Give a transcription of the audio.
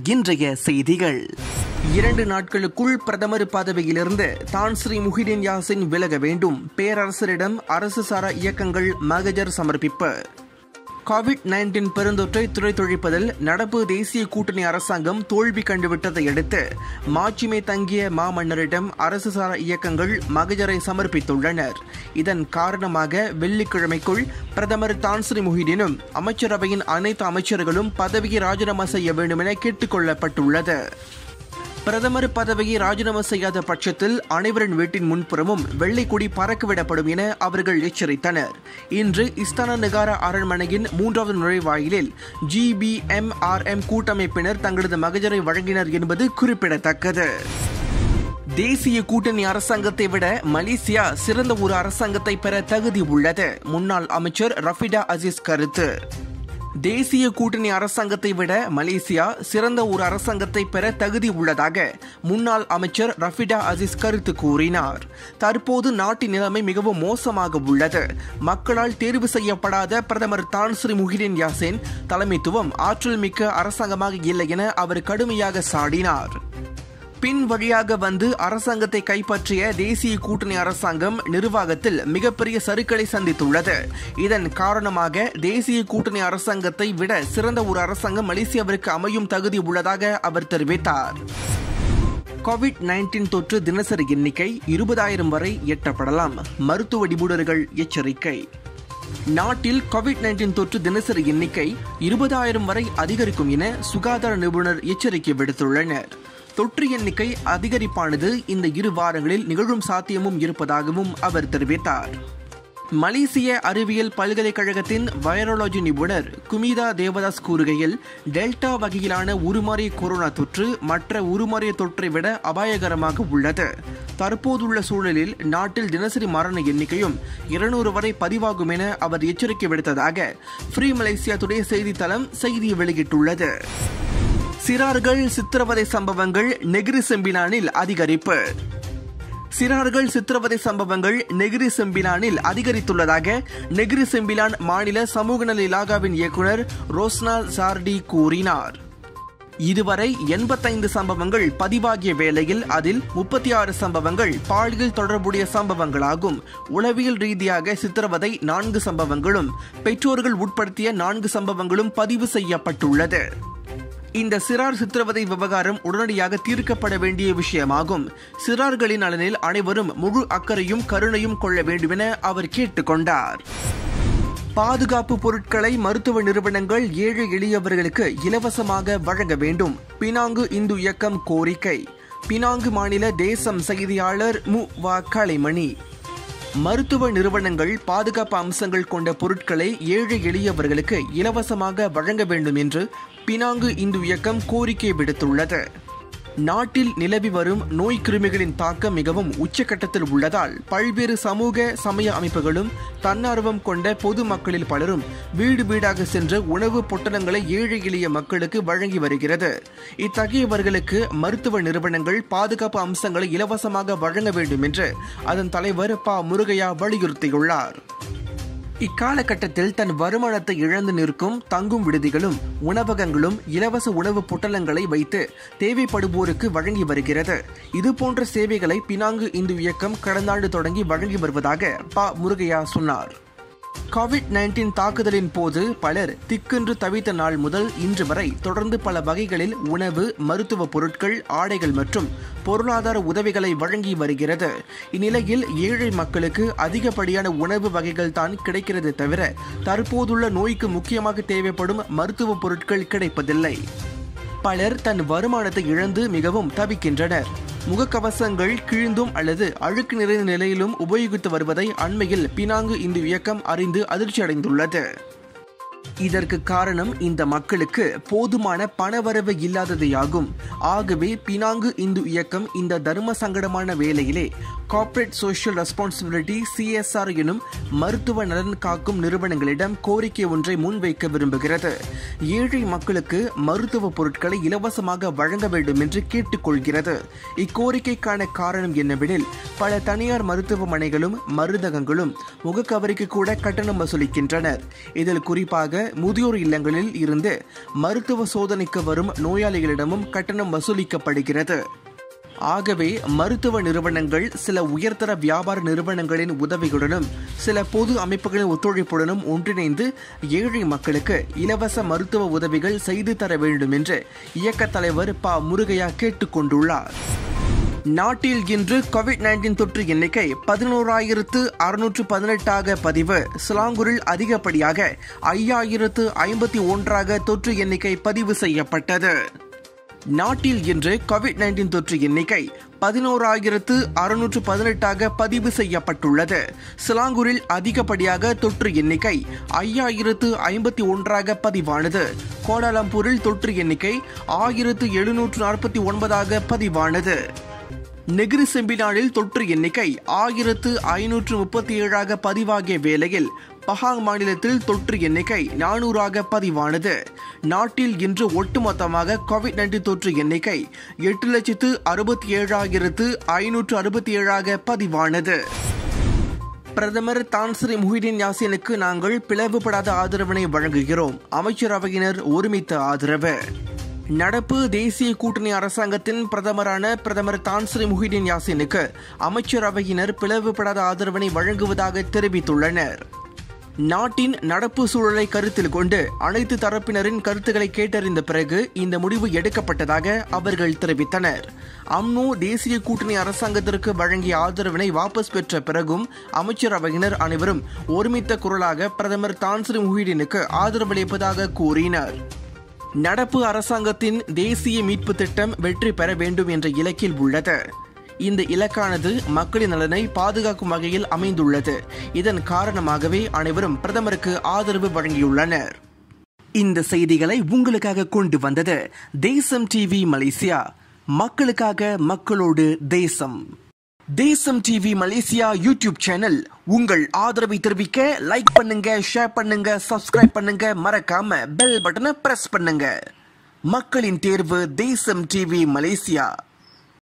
இன்றைய செய்திகள் இரண்டு நாட்களுக்குள் பிரதமர் பதவியிலிருந்து தான் ஸ்ரீ முஹிடின் யாசின் விலக வேண்டும் பேரரசரிடம் அரசு சாரா இயக்கங்கள் மகஜர் சமர்ப்பிப்பு கோவிட் நைன்டீன் பெருந்தொற்றை துடைத்தொழிப்பதில் நடப்பு தேசிய கூட்டணி அரசாங்கம் தோல்வி கண்டுவிட்டதை அடுத்து மாட்சிமை தங்கிய மாமன்னரிடம் அரசு சாரா இயக்கங்கள் மகஜரை சமர்ப்பித்துள்ளனர் இதன் காரணமாக வெள்ளிக்கிழமைக்குள் பிரதமர் தான்ஸ்ரீ முஹிடினும் அமைச்சரவையின் அனைத்து அமைச்சர்களும் பதவியை ராஜினாமா செய்ய வேண்டும் என கேட்டுக் கொள்ளப்பட்டுள்ளது பிரதமர் பதவியை ராஜினாமா செய்யாத பட்சத்தில் அனைவரின் வீட்டின் முன்புறமும் வெள்ளை கொடி பறக்கவிடப்படும் என அவர்கள் எச்சரித்தனர் இன்று இஸ்தான நகாரா அரண்மனையின் மூன்றாவது நுழைவாயிலில் ஜிபிஎம்ஆர்எம் கூட்டமைப்பினர் தங்களது மகஜரை வழங்கினர் என்பது குறிப்பிடத்தக்கது தேசிய கூட்டணி அரசாங்கத்தை விட மலேசியா சிறந்த ஒரு அரசாங்கத்தை பெற தகுதி உள்ளது முன்னாள் அமைச்சர் ரஃபிடா அசீஸ் கருத்து தேசிய கூட்டணி அரசாங்கத்தை விட மலேசியா சிறந்த ஒரு அரசாங்கத்தை பெற தகுதி உள்ளதாக முன்னாள் அமைச்சர் ரஃபிடா அசீஸ் கருத்து கூறினார் தற்போது நாட்டின் நிலைமை மிகவும் மோசமாக உள்ளது மக்களால் தேர்வு செய்யப்படாத பிரதமர் தான் ஸ்ரீ முஹிடின் யாசின் தலைமைத்துவம் ஆற்றல் மிக்க அரசாங்கமாக இல்லை என அவர் கடுமையாக சாடினார் பின் வழியாக வந்து அரசாங்கத்தை கைப்பற்றிய தேசிய கூட்டணி அரசாங்கம் நிர்வாகத்தில் மிகப்பெரிய சறுக்களை சந்தித்துள்ளது இதன் காரணமாக தேசிய கூட்டணி அரசாங்கத்தை விட சிறந்த ஒரு அரசாங்கம் மலேசியாவிற்கு அமையும் தகுதி உள்ளதாக அவர் தெரிவித்தார் கோவிட் நைன்டீன் தொற்று தினசரி எண்ணிக்கை இருபதாயிரம் வரை எட்டப்படலாம் மருத்துவ நிபுணர்கள் எச்சரிக்கை நாட்டில் கோவிட் நைன்டீன் தொற்று தினசரி எண்ணிக்கை இருபதாயிரம் வரை அதிகரிக்கும் என சுகாதார நிபுணர் எச்சரிக்கை விடுத்துள்ளனர் தொற்று எண்ணிக்கை அதிகரிப்பானது இந்த இரு வாரங்களில் நிகழும் சாத்தியமும் இருப்பதாகவும் அவர் தெரிவித்தார் மலேசிய அறிவியல் பல்கலைக்கழகத்தின் வைரலாஜி நிபுணர் குமிதா தேவதாஸ் கூறுகையில் டெல்டா வகையிலான உருமாறிய கொரோனா தொற்று மற்ற உருமாறிய தொற்றை விட அபாயகரமாக உள்ளது தற்போதுள்ள சூழலில் நாட்டில் தினசரி மரண எண்ணிக்கையும் இருநூறு வரை பதிவாகும் என அவர் எச்சரிக்கை விடுத்ததாக ஃப்ரீ மலேசியா டுடே செய்தித்தளம் செய்தி வெளியிட்டுள்ளது சிறார்கள் சித்திரவதை சம்பவங்கள் நெகிரி செம்பிலானில் அதிகரிப்பு சிறார்கள் சித்திரவதை சம்பவங்கள் நெகிரி செம்பிலானில் அதிகரித்துள்ளதாக நெகிரி செம்பிலான் மாநில சமூக நல இலாகாவின் இயக்குநர் ரோஸ்னா சார்டி கூறினார் இதுவரை எண்பத்தைந்து சம்பவங்கள் பதிவாகிய வேளையில் அதில் முப்பத்தி ஆறு சம்பவங்கள் பாலியல் தொடர்புடைய சம்பவங்களாகும் உளவியல் ரீதியாக சித்திரவதை நான்கு சம்பவங்களும் பெற்றோர்கள் உட்படுத்திய நான்கு சம்பவங்களும் பதிவு செய்யப்பட்டுள்ளது இந்த சிறார் சித்திரவதை விவகாரம் உடனடியாக தீர்க்கப்பட வேண்டிய விஷயமாகும் சிறார்களின் நலனில் அனைவரும் முழு அக்கறையும் கருணையும் கொள்ள வேண்டுமென அவர் கேட்டுக்கொண்டார் பாதுகாப்பு பொருட்களை மருத்துவ நிறுவனங்கள் ஏழை எளியவர்களுக்கு இலவசமாக வழங்க வேண்டும் பினாங்கு இந்து இயக்கம் கோரிக்கை பினாங்கு மாநில தேசம் செய்தியாளர் மு வ கலைமணி மருத்துவ நிறுவனங்கள் பாதுகாப்பு அம்சங்கள் கொண்ட பொருட்களை ஏழை எளியவர்களுக்கு இலவசமாக வழங்க வேண்டும் என்று பினாங்கு இந்து இயக்கம் கோரிக்கை விடுத்துள்ளது நாட்டில் நிலவி வரும் நோய் கிருமிகளின் தாக்கம் மிகவும் உச்சக்கட்டத்தில் உள்ளதால் பல்வேறு சமூக சமய அமைப்புகளும் தன்னார்வம் கொண்ட பொது மக்களில் பலரும் வீடு வீடாக சென்று உணவு பொட்டலங்களை ஏழை எளிய மக்களுக்கு வழங்கி வருகிறது இத்தகையவர்களுக்கு மருத்துவ நிறுவனங்கள் பாதுகாப்பு அம்சங்களை இலவசமாக வழங்க வேண்டும் என்று அதன் தலைவர் ப முருகையா வலியுறுத்தியுள்ளார் இக்காலகட்டத்தில் தன் வருமானத்தை இழந்து நிற்கும் தங்கும் விடுதிகளும் உணவகங்களும் இலவச உணவு பொட்டலங்களை வைத்து தேவைப்படுவோருக்கு வழங்கி வருகிறது இதுபோன்ற சேவைகளை பினாங்கு இந்து இயக்கம் கடந்த ஆண்டு தொடங்கி வழங்கி வருவதாக ப முருகையா சொன்னார் கோவிட் நைன்டீன் தாக்குதலின் போது பலர் திக்கென்று தவித்த நாள் முதல் இன்று வரை தொடர்ந்து பல வகைகளில் உணவு மருத்துவ பொருட்கள் ஆடைகள் மற்றும் பொருளாதார உதவிகளை வழங்கி வருகிறது இந்நிலையில் ஏழை மக்களுக்கு அதிகப்படியான உணவு வகைகள் தான் கிடைக்கிறது தவிர தற்போதுள்ள நோய்க்கு முக்கியமாக தேவைப்படும் மருத்துவ பொருட்கள் கிடைப்பதில்லை பலர் தன் வருமானத்தை இழந்து மிகவும் தவிக்கின்றனர் முகக்கவசங்கள் கிழிந்தும் அல்லது அழுக்கு நிறைந்த நிலையிலும் உபயோகித்து வருவதை அண்மையில் பினாங்கு இந்து இயக்கம் அறிந்து அதிர்ச்சி அடைந்துள்ளது இதற்கு காரணம் இந்த மக்களுக்கு போதுமான பணவரவு இல்லாததையாகும் ஆகவே பினாங்கு இந்து இயக்கம் இந்த தர்ம சங்கடமான வேளையிலே கார்ப்பரேட் சோஷியல் ரெஸ்பான்சிபிலிட்டி சிஎஸ்ஆர் எனும் மருத்துவ நலன் காக்கும் நிறுவனங்களிடம் கோரிக்கை ஒன்றை முன்வைக்க விரும்புகிறது ஏழை மக்களுக்கு மருத்துவ பொருட்களை இலவசமாக வழங்க வேண்டும் என்று கேட்டுக்கொள்கிறது இக்கோரிக்கைக்கான காரணம் என்னவெனில் பல தனியார் மருத்துவமனைகளும் மருந்தகங்களும் முகக்கவரிக்கு கூட கட்டணம் வசூலிக்கின்றனர் இதில் குறிப்பாக முதியோர் இல்லங்களில் இருந்து மருத்துவ சோதனைக்கு வரும் நோயாளிகளிடமும் கட்டணம் வசூலிக்கப்படுகிறது ஆகவே மருத்துவ நிறுவனங்கள் சில உயர்தர வியாபார நிறுவனங்களின் உதவியுடனும் சில பொது அமைப்புகளின் ஒத்துழைப்புடனும் ஒன்றிணைந்து ஏழை மக்களுக்கு இலவச மருத்துவ உதவிகள் செய்து தர வேண்டும் என்று இயக்க தலைவர் ப முருகையா கேட்டுக்கொண்டுள்ளார் நாட்டில் இன்று கோவிட் நைன்டீன் தொற்று எண்ணிக்கை பதினோராயிரத்து அறுநூற்று பதினெட்டாக பதிவு சிலாங்கூரில் அதிகப்படியாக ஐயாயிரத்து ஐம்பத்தி ஒன்றாக தொற்று எண்ணிக்கை பதிவு செய்யப்பட்டது நாட்டில் இன்று கோவிட் நைன்டீன் தொற்று எண்ணிக்கை பதினோராயிரத்து அறுநூற்று பதினெட்டாக பதிவு செய்யப்பட்டுள்ளது சிலாங்கூரில் அதிகப்படியாக தொற்று எண்ணிக்கை ஐயாயிரத்து ஐம்பத்தி ஒன்றாக பதிவானது கோலாலம்பூரில் தொற்று எண்ணிக்கை ஆயிரத்து எழுநூற்று நாற்பத்தி ஒன்பதாக பதிவானது நெகிரி செம்பினாலில் தொற்று எண்ணிக்கை ஆயிரத்து ஐநூற்று முப்பத்தி ஏழாக பதிவாகிய வேளையில் பஹாங் மாநிலத்தில் தொற்று எண்ணிக்கை நானூறாக பதிவானது நாட்டில் இன்று ஒட்டுமொத்தமாக கோவிட் நைன்டீன் தொற்று எண்ணிக்கை எட்டு லட்சத்து அறுபத்தி ஏழாயிரத்து ஐநூற்று அறுபத்தி ஏழாக பதிவானது பிரதமர் தான்ஸ்ரீ முஹிதீன் யாசினுக்கு நாங்கள் பிளவுபடாத ஆதரவினை வழங்குகிறோம் அமைச்சரவையினர் ஒருமித்த ஆதரவு நடப்பு தேசிய கூட்டணி அரசாங்கத்தின் பிரதமரான பிரதமர் தான்ஸ்ரீ முஹிதீன் யாசினுக்கு அமைச்சரவையினர் பிளவுபடாத ஆதரவினை வழங்குவதாக தெரிவித்துள்ளனர் நாட்டின் நடப்பு சூழலை கருத்தில் கொண்டு அனைத்து தரப்பினரின் கருத்துக்களை கேட்டறிந்த பிறகு இந்த முடிவு எடுக்கப்பட்டதாக அவர்கள் தெரிவித்தனர் அம்னோ தேசிய கூட்டணி அரசாங்கத்திற்கு வழங்கிய ஆதரவினை வாபஸ் பெற்ற பிறகும் அமைச்சரவையினர் அனைவரும் ஒருமித்த குரலாக பிரதமர் தான்ஸ்ரீ முஹிதீனுக்கு ஆதரவளிப்பதாக கூறினர் நடப்பு அரசாங்கத்தின் தேசிய மீட்பு திட்டம் வெற்றி பெற வேண்டும் என்ற இலக்கில் உள்ளது இந்த இலக்கானது மக்களின் நலனை பாதுகாக்கும் வகையில் அமைந்துள்ளது இதன் காரணமாகவே அனைவரும் பிரதமருக்கு ஆதரவு வழங்கியுள்ளனர் இந்த செய்திகளை உங்களுக்காக கொண்டு வந்தது தேசம் டிவி மலேசியா மக்களுக்காக மக்களோடு தேசம் தேசம் டிவி மலேசியா யூடியூப் சேனல் உங்கள் ஆதரவை தெரிவிக்க லைக் பண்ணுங்க ஷேர் பண்ணுங்க சப்ஸ்கிரைப் பண்ணுங்க மறக்காம பெல் பட்டனை பிரஸ் பண்ணுங்க மக்களின் தேர்வு தேசம் டிவி மலேசியா